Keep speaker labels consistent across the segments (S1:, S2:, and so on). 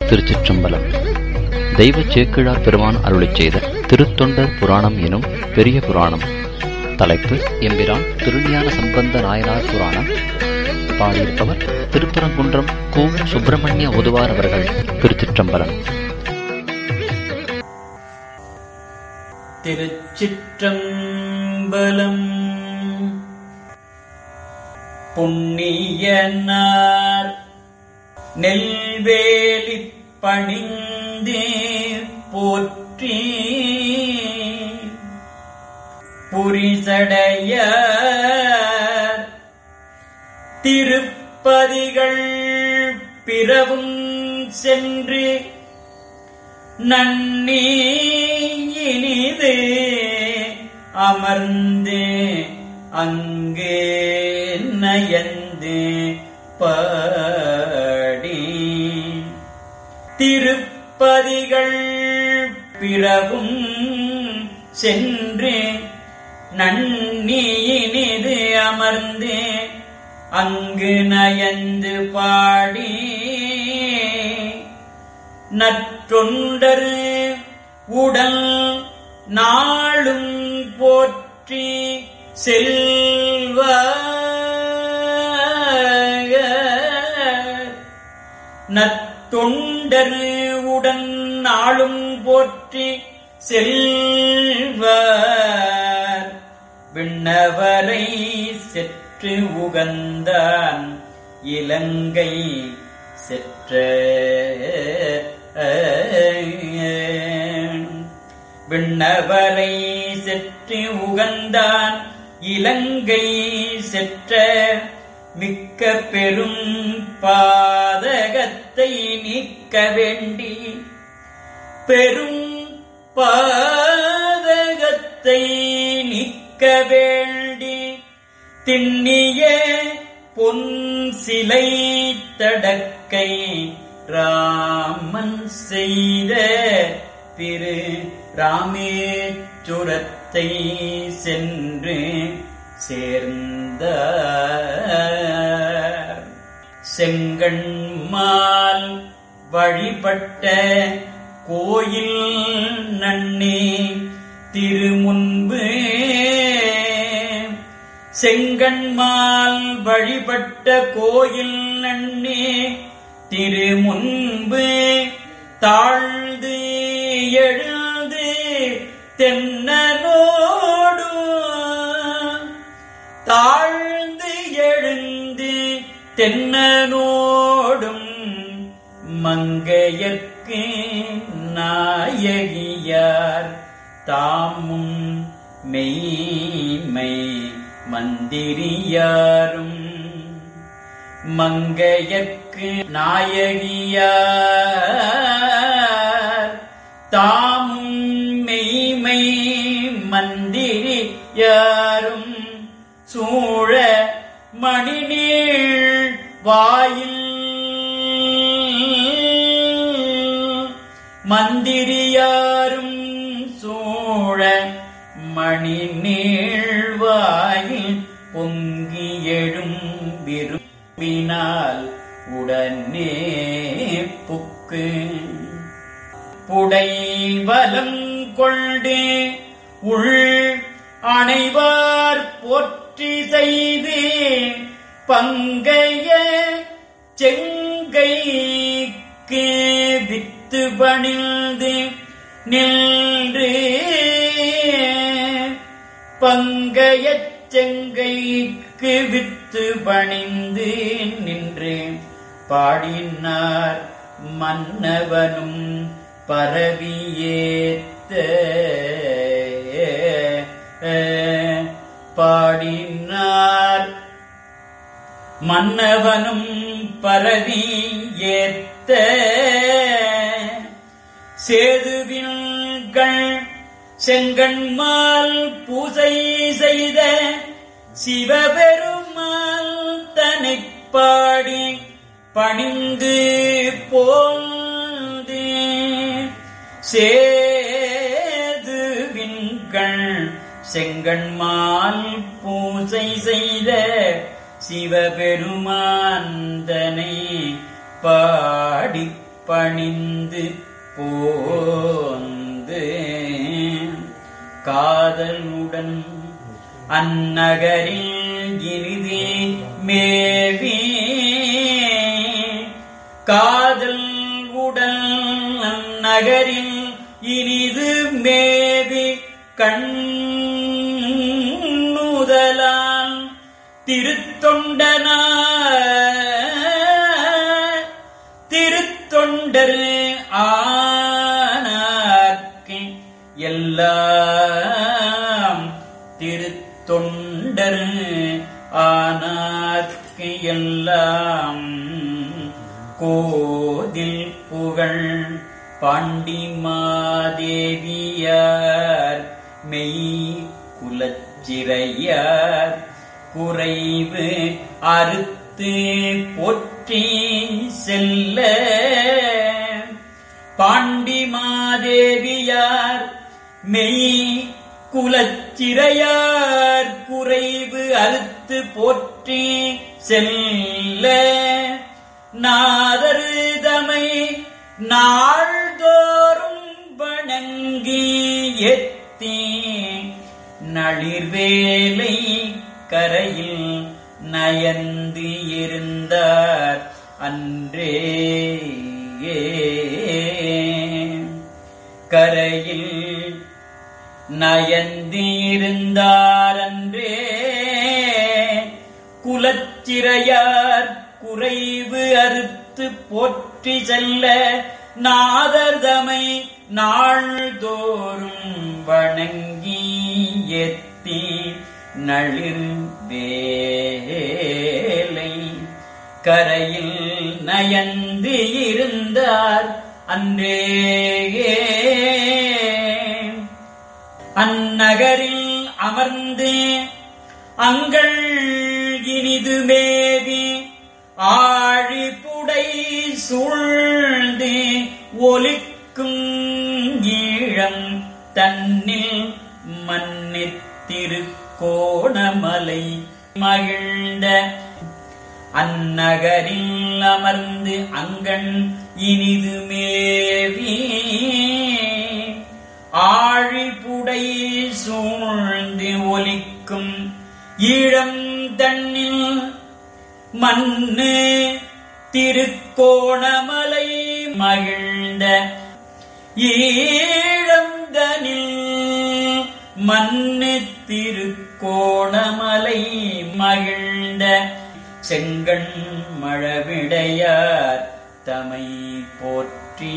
S1: திருச்சிற்றம்பலம் தெய்வ சேக்கிழார் பெருமான் அருளிச் செய்த திருத்தொண்டர் புராணம் எனும் பெரிய புராணம் தலைப்பு எம்பிரான் திருஞான சம்பந்த நாயனார் புராணம் பாடியிருப்பவர் திருப்பரங்குன்றம் கு சுப்பிரமணிய ஒதுவார் அவர்கள் திருச்சிற்றம்பலம்
S2: திருச்சிற்றம்பலம் புண்ணியனார் நெல்வேலி பணிந்தே போற்றி புரிசடைய திருப்பதிகள் பிறவும் சென்று நன்னி இனிது அமர்ந்து அங்கே நயந்து பாடி திருப்பதிகள் பிறவும் சென்று நன்னி இனிது அமர்ந்து அங்கு நயந்து பாடி நற்றொண்டர் உடல் நாளும் போற்றி செல்வ நத்தொண்டர் உடன் நாளும் போற்றி செல்வ விண்ணவரை செற்று உகந்தான் இலங்கை செற்ற விண்ணவரை செற்று உகந்தான் இலங்கை செற்ற மிக்க பெரும் பாதகத்தை நீக்க வேண்டி பெரும் பாதகத்தை நீக்க வேண்டி திண்ணிய பொன் சிலை தடக்கை ராமன் செய்த திரு ராமேச்சுரத்தை சென்று சேர்ந்த செங்கண்மால் வழிபட்ட கோயில் நன்னே திருமுன்பு செங்கண்மால் வழிபட்ட கோயில் நன்னே திருமுன்பு தாழ்ந்து எழுந்து தென்னனோடு தாழ்ந்து எழுந்து தென்னனோடும் மங்கையர்க்கு நாயகியார் தாமும் மெய்மை மந்திரியாரும் மங்கையர்க்கு நாயகியார் தாமும் மெய்மை மந்திரியாரும் சூழ மணிநீள் வாயில் மந்திரியாரும் சூழ மணிநீள் வாயில் பொங்கி எழும் விரும்பினால் உடனே புக்கு புடைவலம் கொண்டு உள் அணைவார் போற்றி செய்து பங்கைய செங்கைக்கு வித்து பணிந்து நின்று பங்கைய செங்கைக்கு வித்து பணிந்து நின்று பாடினார் மன்னவனும் பரவியேத்த பாடினார் மன்னவனும் பரவி ஏத்த சேதுவின்கள் செங்கண்மால் பூசை செய்த சிவபெருமாள் தனைப் பாடி பணிந்து போந்து சேதுவின்கள் செங்கண்மால் பூசை செய்த சிவபெருமாந்தனை பாடி பணிந்து போந்து காதலுடன் அந்நகரில் இறுதி மேவி காதல் உடல் அந்நகரில் இனிது மேவி கண்ணுதலால் திருத்தொண்டனா திருத்தொண்டர் ஆனார்க்கு எல்லாம் திருத்தொண்டர் ஆனார்க்கு எல்லாம் கோதில் புகழ் பாண்டி மாதேவியார் மெய் குலச்சிறையார் குறைவு அறுத்து போற்றி செல்ல பாண்டி மாதேவியார் மெய் குலச்சிறையார் குறைவு அறுத்து போற்றி செல்ல நாதருதமை நாள்தோறும் வணங்கி எத்தி நளிர்வேலை கரையில் நயந்து இருந்தார் அன்றே கரையில் நயந்து இருந்தார் அன்றே குலச்சிறையார் குறைவு அறுத்து போற்றி செல்ல நாதர்தமை நாள்தோறும் வணங்கி எத்தி நளிர் வேலை கரையில் நயந்து இருந்தார் அன்றே அந்நகரில் அமர்ந்து அங்கள் இனிது மேவி ஆழிப்புடை சூழ்ந்து ஒலிக்கும் ஈழம் தன்னில் மன்னித்திருக்கோணமலை மகிழ்ந்த அந்நகரில் அமர்ந்து அங்கண் இனிது மேவி ஆழிப்புடை சூழ்ந்து ஒலிக்கும் ஈழம் தன்னில் மண்ணு திருக்கோணமலை மகிழ்ந்த ஈழந்தனில் மண்ணு திருக்கோணமலை மகிழ்ந்த செங்கண் மழவிடையார் தமை போற்றி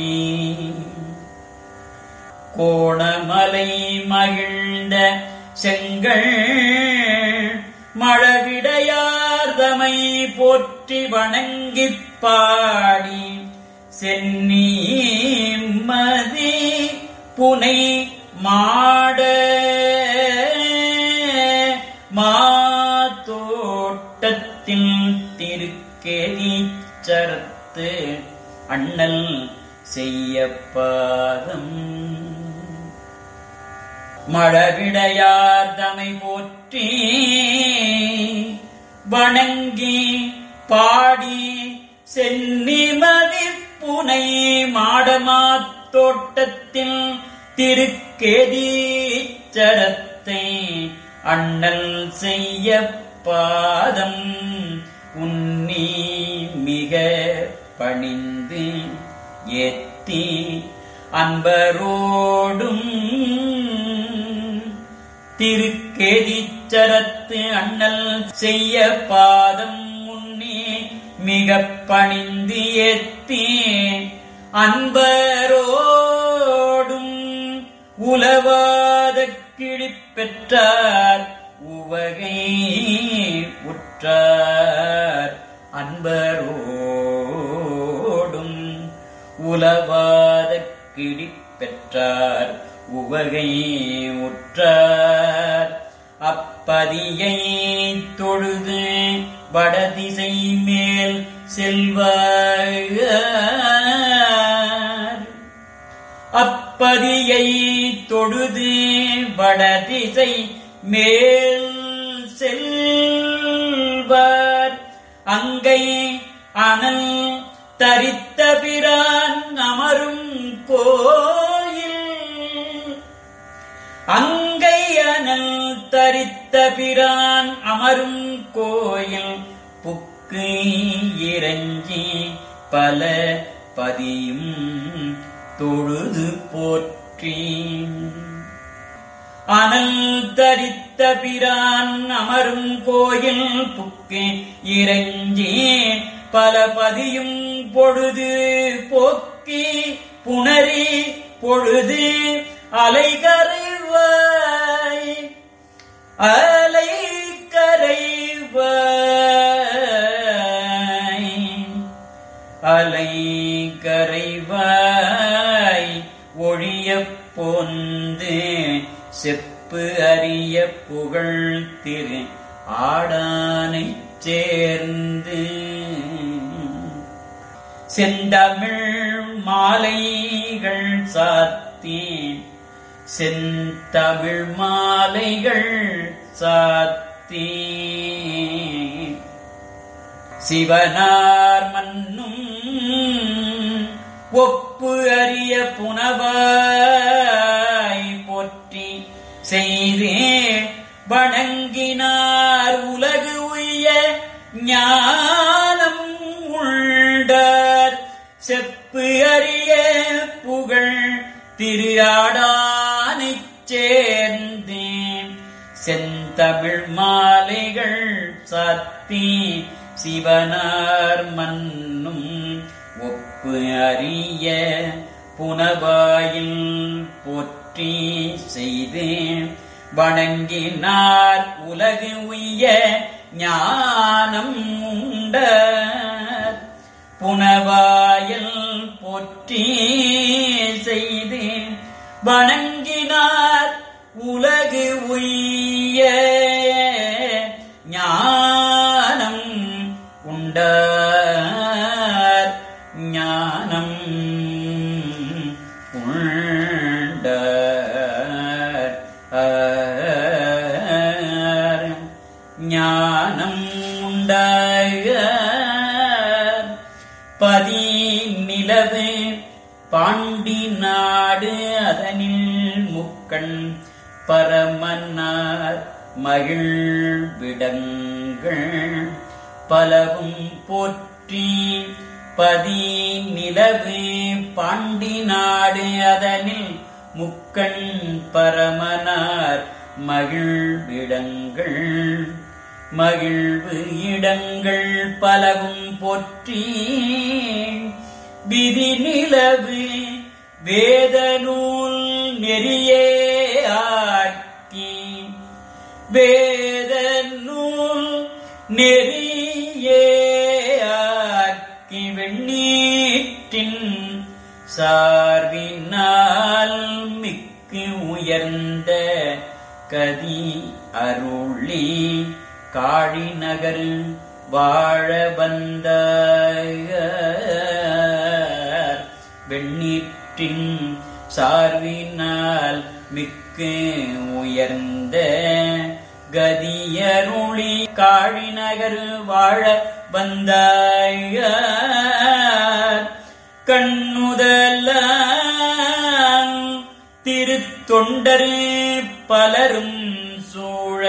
S2: கோணமலை மகிழ்ந்த செங்கள் மழவிடையார்தமை போற்றி வணங்கிப் பாடி சென்னி மதி புனை மாட மாத்தோட்டத்தில் திருக்கேதீச்சரத்து அண்ணல் செய்ய பாதம் மழவிடையார் தமை போற்றி வணங்கி பாடி சென்னிமதி புனை மாடமாத்தோட்டத்தில் திருக்கேதீச்சரத்தை அண்ணல் செய்ய பாதம் உன்னி மிக பணிந்து ஏத்தி அன்பரோடும் திருக்கேதிச்சரத்து அண்ணல் செய்ய பாதம் முன்னே மிக பணிந்து ஏத்தி அன்பரோடும் உலவாத கிழிப்பெற்றார் உவகை உற்றார் அன்பரோடும் உலவாத கிழிப்பெற்றார் உவகை உற்றார் அப்பதியை தொழுது வடதிசை மேல் செல்வார் அப்பதியை தொழுது வடதிசை மேல் செல்வார் அங்கை அனல் தரித்த பிரான் அமரும் கோயில் அங்கை அனல் தரித்த பிரான் அமரும் கோயில் புக்கு இறஞ்சி பல பதியும் தொழுது போற்றி அனல் தரித்த பிரான் அமரும் கோயில் புக்கு இறஞ்சி பல பதியும் பொழுது போக்கி புணரி பொழுது அலைகரைவாய் அலை கரைவாய் அலை கரைவாய் ஒழிய போந்து செப்பு அறிய புகழ் திரு ஆடானைச் சேர்ந்து செந்தமிழ் மாலைகள் சாத்தி செந்தமிழ் மாலைகள் சாத்தி சிவனார் மன்னும் ஒப்பு அறிய புனவாய் போற்றி செய்தே வணங்கினார் உலகு உய்ய ஞானம் உண்டார் செப்பு அறிய புகழ் திரு ஆடானைச் சேர்ந்தேன் செந்தமிழ் மாலைகள் சாத்தி சிவனார் மன்னும் ஒப்பு அறிய புனவாயில் போற்றி செய்து வணங்கினார் உலகு உய்ய ஞானம் உண்ட புனவாயில் போற்றி செய்து வணங்கினார் உலகு உய்ய ஞானம் உண்டார் ஞானம் உண்டார் ஆர். ஞானம் உண்டார் பதி நிலவு பாண்டி நாடு அதனில் முக்கண் பரமன்னார் மகிழ் விடங்கள் பலவும் போற்றி பதி நிலவு பாண்டி நாடு அதனில் முக்கண் பரமனார் மகிழ் விடங்கள் மகிழ்வு இடங்கள் பலவும் போற்றி விதி நிலவு வேத நூல் நெறியே ஆக்கி வேத நூல் நெறியே ஆக்கி வெண்ணீற்றின் சார்பினால் மிக்கு உயர்ந்த கதி அருளி காழி நகர் வாழ வந்த வெண்ணீற்றின் சார்பினால் மிக்கு உயர்ந்த கதியருளி காழி நகர் வாழ வந்த கண்ணுதல திருத்தொண்டரு பலரும் சூழ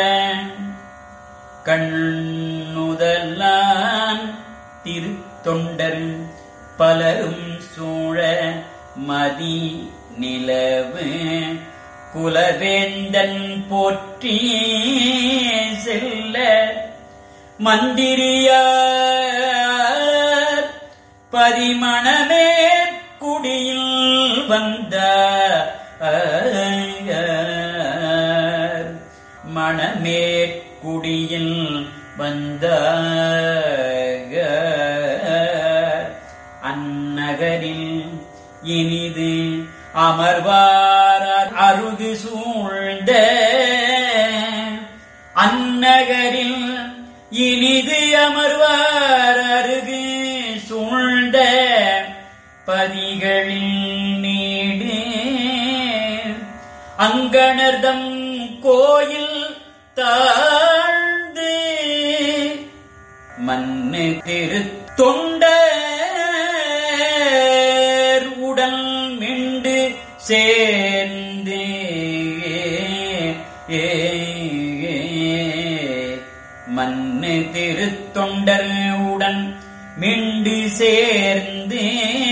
S2: கண்ணுதலான் திருத்தொண்டர் பலரும் சூழ மதி நிலவு குலவேந்தன் போற்றி செல்ல மந்திரியார் பதிமணமேற்குடியில் வந்த மணமேற்குடியில் வந்த அந்நகரில் இனிது அமர்வார் அருகு சூழ்ந்த அந்நகரில் இனிது அமர்வார் அருகு சூழ்ந்த பதிகளில் நீடு அங்கணர்தம் கோயில் தாழ்ந்து மண்ணு திருத்தொண்ட சேர்ந்து மண்ணு திருத்தொண்டர் உடன் மிண்டு சேர்ந்து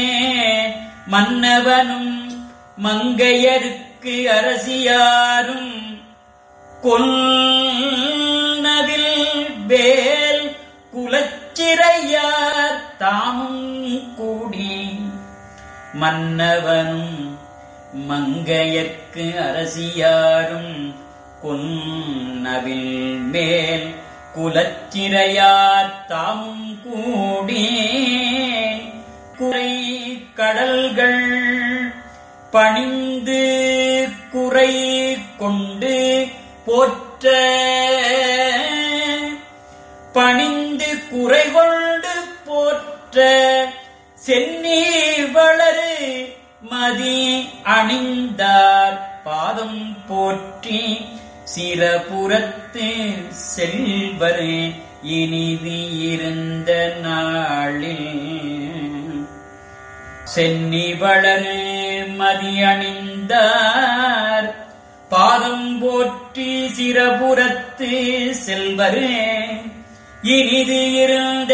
S2: மன்னவனும் மங்கையருக்கு அரசியாரும் கொன்னதில் வேல் குலச்சிறையார் தாமும் கூடி மன்னவனும் மங்கையர்க்கு அரசியாரும் கொன்னவில் மேல் குலச்சிறையார் தாமும் கூடி குறை கடல்கள் பணிந்து குறை கொண்டு போற்ற பணிந்து குறை கொண்டு போற்ற சென்னி வளரு மதி அணிந்தார் பாதம் போற்றி சிரபுரத்து செல்வர் இனிது இருந்த நாளில் சென்னி வளரு மதி அணிந்தார் பாதம் போற்றி சிரபுரத்து செல்வர் இனிது இருந்த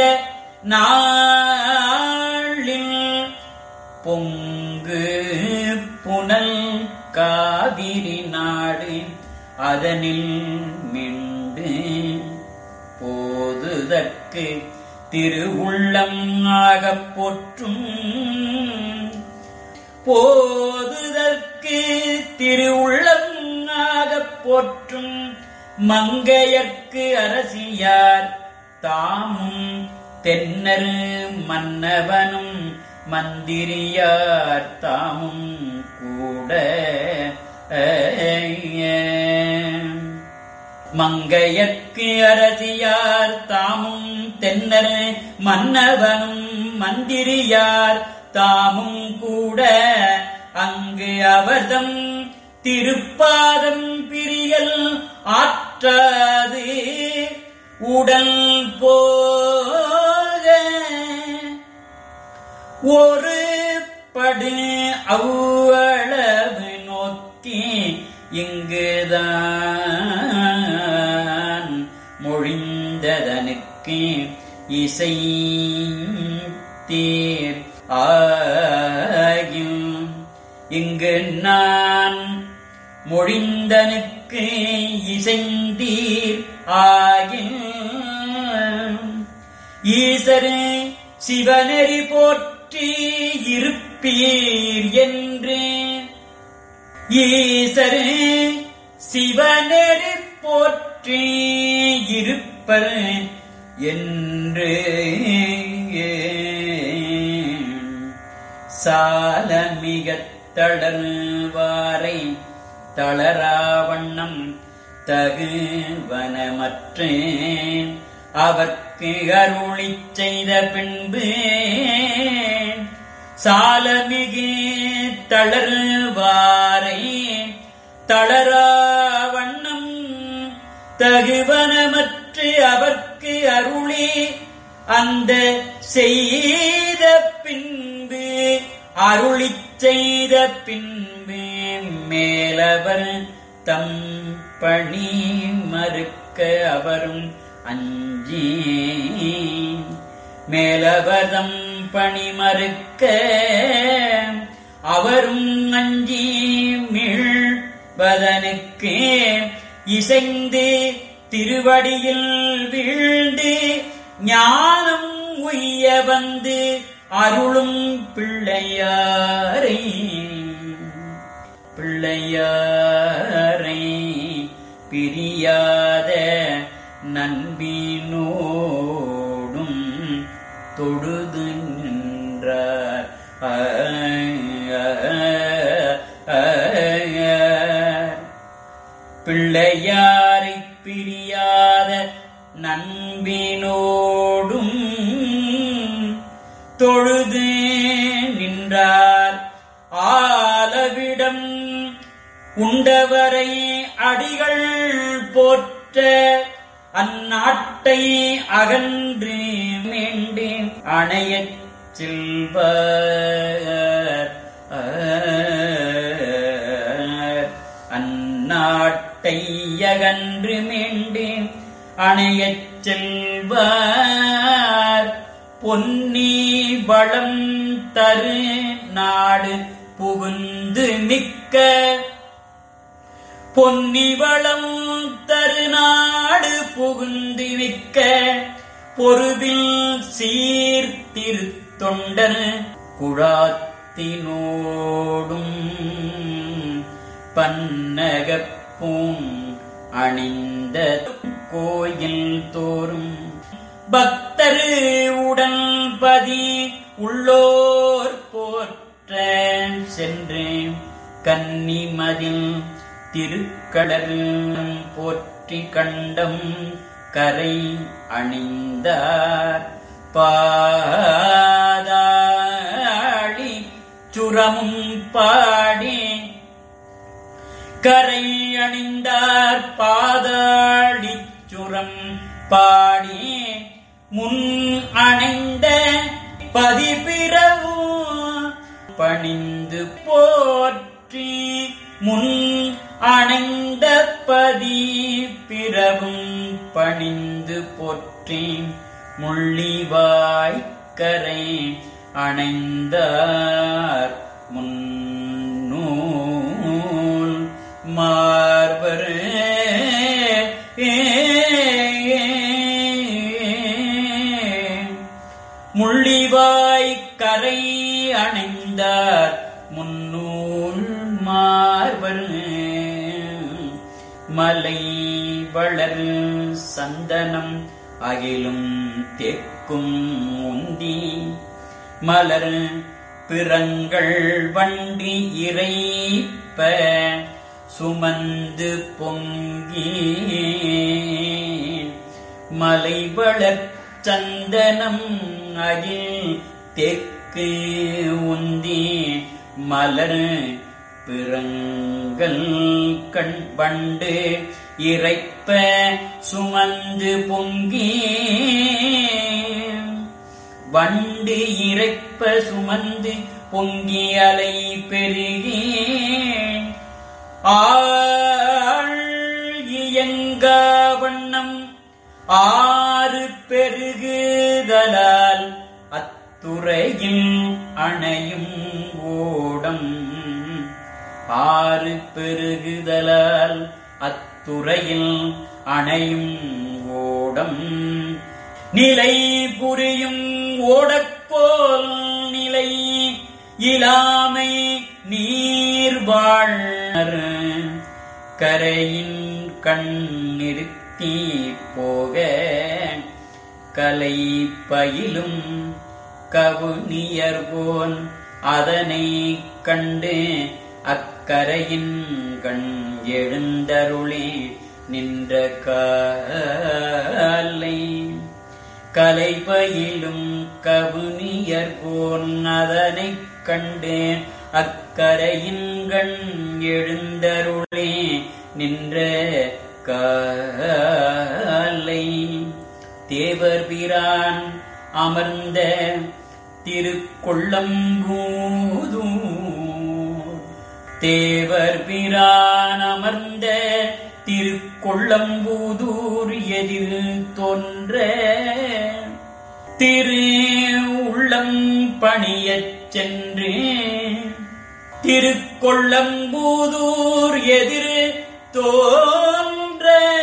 S2: நாளில் பொங்கு புனல் காவிரி நாடு அதனில் மிண்டு போதுதற்கு திருவுள்ளம் ஆகப் போற்றும் போதுதற்கு திருவுள்ளம் ஆகப் போற்றும் மங்கையர்க்கு அரசியார் தாமும் தென்னர் மன்னவனும் மந்திரியார் தாமும் கூட மங்கையர்க்கு அரசியார் தாமும் தென்னர் மன்னவனும் மந்திரியார் தாமும் கூட அங்கு அவர்தம் திருப்பாதம் பிரியல் ஆற்றாது உடல் போக ஒரு படு அவ்வளவு நோக்கி இங்குதான் மொழிந்ததனுக்கு இசை தீர் ஆகியும் இங்கு நான் மொழிந்தனுக்கு இசைந்தீர் ஆகில் ஈசரு சிவனெறி போற்றி இருப்பீர் என்று ஈசரு சிவனெறி போற்றி இருப்பர் என்று சால மிகத் தளர்வாரை தளராவண்ணம் தகுவனமற்று அவர்க்கு அருளிச் செய்த பின்பு சாலமிகு தளர்வாரை தளராவண்ணம் தகுவனமற்று அவர்க்கு அருளி அந்த செய்த பின்பு அருளிச் செய்த பின்பு மேலவர் தம் பணி மறுக்க அவரும் அஞ்சி மேலவதம் பணி மறுக்க அவரும் அஞ்சி மீழ்வதனுக்கு இசைந்து திருவடியில் வீழ்ந்து ஞானம் உய்ய வந்து அருளும் பிள்ளையாரை பிள்ளையாரை பிரியாத நண்பினோடும் தொழுது நின்றார் ஆ, ஆ, ஆ, ஆ. பிள்ளையாரை பிரியாத நண்பினோடும் தொழுது நின்றார் ஆலவிடம் உண்டவரை அடிகள் போற்ற அந்நாட்டை அகன்று மீண்டு அணையச் செல்வர் ஆ நாட்டையகன்று மீண்டு அணையச் செல்வார் பொன்னி வளம் தரு நாடு புகுந்து மிக்க பொன்னி வளம் தருநாடு புகுந்து மிக்க பொருதில் சீர்திருத்தொண்டர் குழாத்தினோடும் பன்னகப்பூன் அணிந்த கோயில் தோறும் பக்தரு உடன் பதி உள்ளோர் போற்ற சென்று கன்னிமதில் திருக்கடல் போற்றி கண்டம் கரை அணிந்தார் பாதாளி சுரமும் பாடி கரை அணிந்தார் பாதாளி சுரம் பாடி முன் அணைந்த பதிபிறவும் பணிந்து போற்றி முன் அணைந்த பதி பிறவும் பணிந்து போற்றி முள்ளிவாய்க்கரை அணைந்தார் முன்னூல் மார்பர் முள்ளிவாய் கரை அணைந்தார் முன்னூல் மார்பர் மலை வளர் சந்தனம் அகிலும் தெக்கும் உந்தி மலர் பிறங்கள் வண்டி இறைப்ப சுமந்து பொங்கி மலை வளர் சந்தனம் அகில் தெற்கு உந்தி மலர் பிறங்கள் கண் வண்டு இறைப்ப சுமந்து பொங்கி வண்டு இறைப்ப சுமந்து பொங்கி அலை பெருகி ஆள் இயங்க வண்ணம் ஆறு பெருகுதலால் அத்துறையில் அணையும் ஓடம் ஆறு பெருகுதலால் அத்துறையில் அணையும் ஓடம் நிலை புரியும் ஓடப்போல் நிலை இலாமை நீர்வாழ் கரையின் கண் நிறுத்தி போக கலை பயிலும் கவுனியர்கோன் அதனை கண்டு அக்கரையின் கண் எழுந்தருளே நின்ற காலை கலை பயிலும் கவுனியர்கோன் அதனை கண்டு அக்கரையின் கண் எழுந்தருளே நின்ற காலை தேவர் பிரான் அமர்ந்த திருக்கொள்ளம்பூதூ தேவர் பிரான் அமர்ந்த திருக்கொள்ளம்பூதூர் எதிர் தோன்ற திரு உள்ளம் பணியச் சென்று திருக்கொள்ளம்பூதூர் எதிர் தோன்ற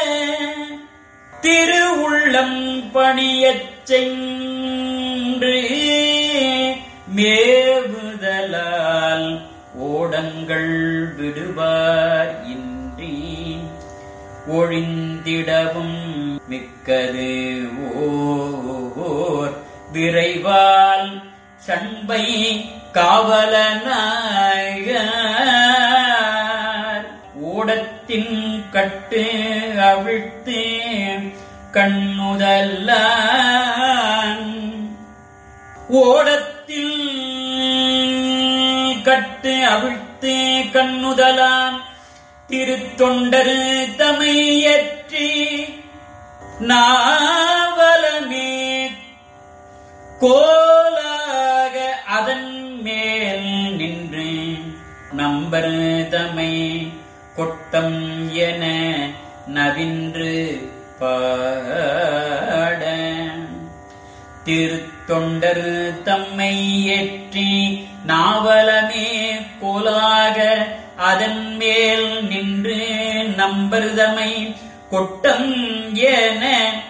S2: திரு உள்ளம் பணியச் சென்று மேவுதலால் ஓடங்கள் விடுவார் இன்றி ஒழிந்திடவும் மிக்கது ஓர் விரைவால் சண்பை காவலனாயார் ஓடத்தின் கட்டு அவிழ்த்து கண்ணுதல்லான் ஓடத்தில் கட்டு அவிழ்த்து கண்ணுதலான் திருத்தொண்டர் தமையற்றி நாவலமே கோலாக அதன் மேல் நின்று நம்பர் தமை கொட்டம் என நவின்று பாட திருத்தொண்டர் தம்மை ஏற்றி நாவலமே கோலாக அதன் மேல் நின்று நம்பருதமை கொட்டம் என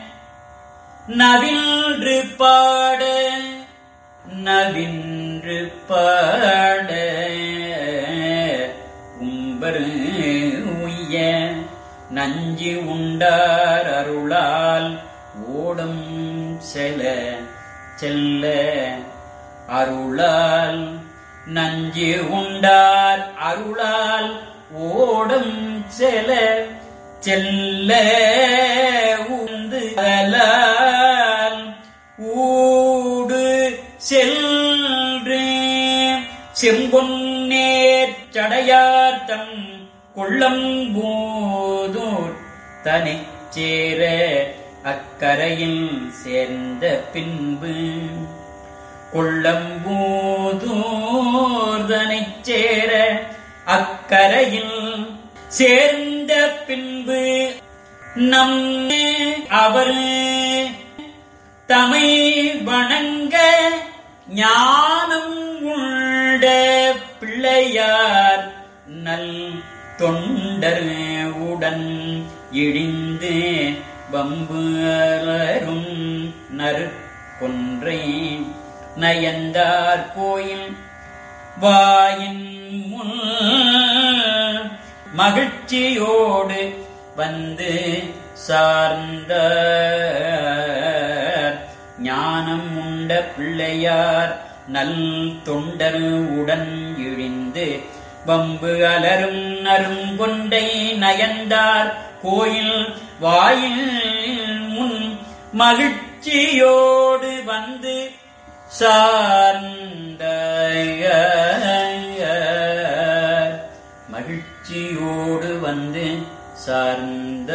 S2: நவின்று பாட நவின்று பாட உம்பரு உய்ய நஞ்சு உண்டார் அருளால் ஓடும் செல செல்ல அருளால் நஞ்சு உண்டார் அருளால் ஓடும் செல செல்ல உந்து அலால் ஊடு செல்று செம்பொன்னேர் சடையார் தம் கொள்ளம் போதூர் தனிச் சேர அக்கரையில் சேர்ந்த பின்பு கொள்ளம்பூதூர்தனைச் சேர அக்கரையில் சேர்ந்த பின்பு நம் அவர் தமை வணங்க ஞானம் உண்ட பிள்ளையார் நல் தொண்டர் உடன் இழிந்து வம்பு அலரும் நறுக்கொன்றை நயந்தார் கோயில் வாயின் முன் மகிழ்ச்சியோடு வந்து சார்ந்த ஞானம் உண்ட பிள்ளையார் நல் தொண்டர் உடன் இழிந்து வம்பு அலரும் நறுங்கொண்டை நயந்தார் கோயில் வாயில் முன் மகிழ்ச்சியோடு வந்து சார்ந்த மகிழ்ச்சியோடு வந்து சார்ந்த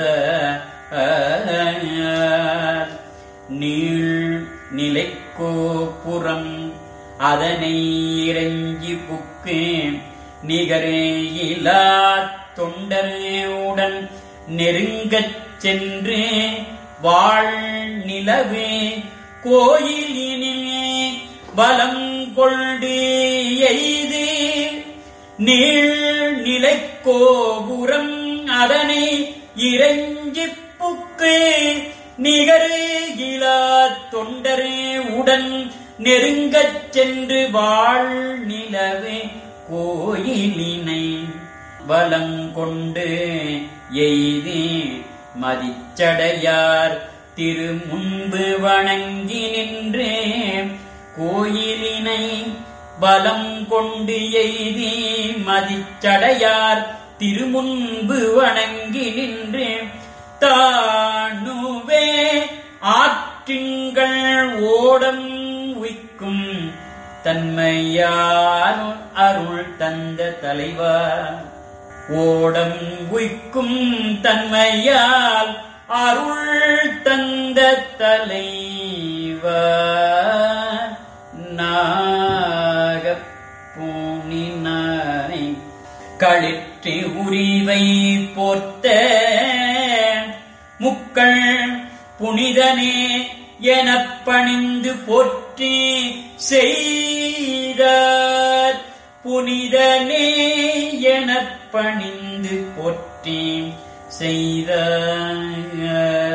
S2: நீள் நிலைக்கோபுறம் அதனை இறங்கி புக்கு நிகரே இலா தொண்டருடன் நெருங்கச் சென்று வாழ் நிலவு கோயிலினே பலம் கொண்டு எய்து நீள் நிலைக்கோபுரம் அதனை இறங்கி புக்கு நிகரு இலா தொண்டரு உடன் நெருங்கச் சென்று வாழ் நிலவே கோயிலினை வலங்கொண்டு எய்தி மதிச்சடையார் திரு முன்பு வணங்கி நின்றே கோயிலினை பலம் கொண்டு எய்தி மதிச்சடையார் திருமுன்பு வணங்கி நின்று தானுவே ஆற்றிங்கள் ஓடம் உய்க்கும் தன்மையார் அருள் தந்த தலைவா ஓடம் உய்க்கும் தன்மையால் அருள் தந்த தலைவா நாகப்பூனினாய் களிற்று உரிவை போர்த்த முக்கள் புனிதனே எனப் பணிந்து போற்றி செய்தார் புனிதனே எனப் பணிந்து போற்றி செய்தார்